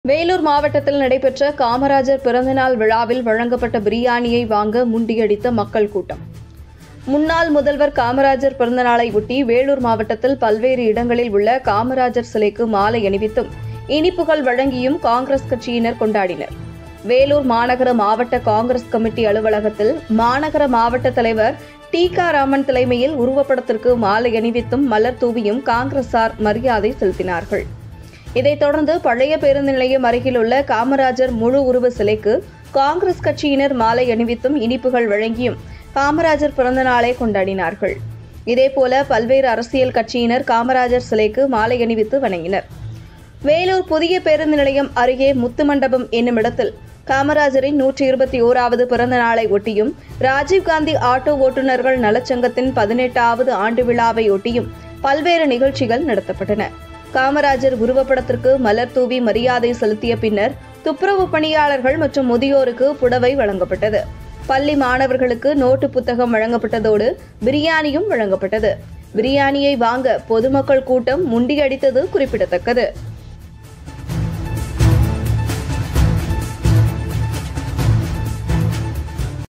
வேலூர் மாவட்டத்தில் நடைபெற்ற காமராஜர் பிறந்தநாள் விழாவில் வழங்கப்பட்ட பிரியாணியை வாங்க முண்டியடித்த மக்கள் கூட்டம் முன்னாள் முதல்வர் காமராஜர் பிறந்தநாளை ஒட்டி வேலூர் மாவட்டத்தில் பல்வேறு இடங்களில் உள்ள காமராஜர் சிலைக்கு மாலை அணிவித்தும் இனிப்புகள் வழங்கியும் காங்கிரஸ் கட்சியினர் கொண்டாடினர் வேலூர் மாநகர மாவட்ட காங்கிரஸ் கமிட்டி அலுவலகத்தில் மாநகர மாவட்ட தலைவர் டிகா ராமன் தலைமையில் உருவப்படத்திற்கு மாலை அணிவித்தும் மலர் தூவியும் காங்கிரசார் மரியாதை செலுத்தினார்கள் இதைத் தொடர்ந்து பழைய பேருந்து நிலையம் அருகிலுள்ள காமராஜர் முழு உருவ சிலைக்கு காங்கிரஸ் கட்சியினர் மாலை அணிவித்தும் இனிப்புகள் வழங்கியும் காமராஜர் பிறந்த நாளை கொண்டாடினார்கள் இதேபோல பல்வேறு அரசியல் கட்சியினர் காமராஜர் சிலைக்கு மாலை அணிவித்து வணங்கினர் வேலூர் புதிய பேருந்து நிலையம் அருகே முத்துமண்டபம் என்னும் இடத்தில் காமராஜரின் நூற்றி இருபத்தி ஓராவது பிறந்த நாளை ஒட்டியும் ராஜீவ்காந்தி ஆட்டோ ஓட்டுநர்கள் நலச்சங்கத்தின் பதினெட்டாவது ஆண்டு விழாவை ஒட்டியும் பல்வேறு நிகழ்ச்சிகள் நடத்தப்பட்டன காமராஜர் உருவப்படத்திற்கு மலர் தூவி மரியாதை செலுத்திய பின்னர் துப்புரவு பணியாளர்கள் மற்றும் முதியோருக்கு புடவை வழங்கப்பட்டது பள்ளி மாணவர்களுக்கு நோட்டு புத்தகம் வழங்கப்பட்டதோடு பிரியாணியும் வழங்கப்பட்டது பிரியாணியை வாங்க பொதுமக்கள் கூட்டம் முண்டியடித்தது குறிப்பிடத்தக்கது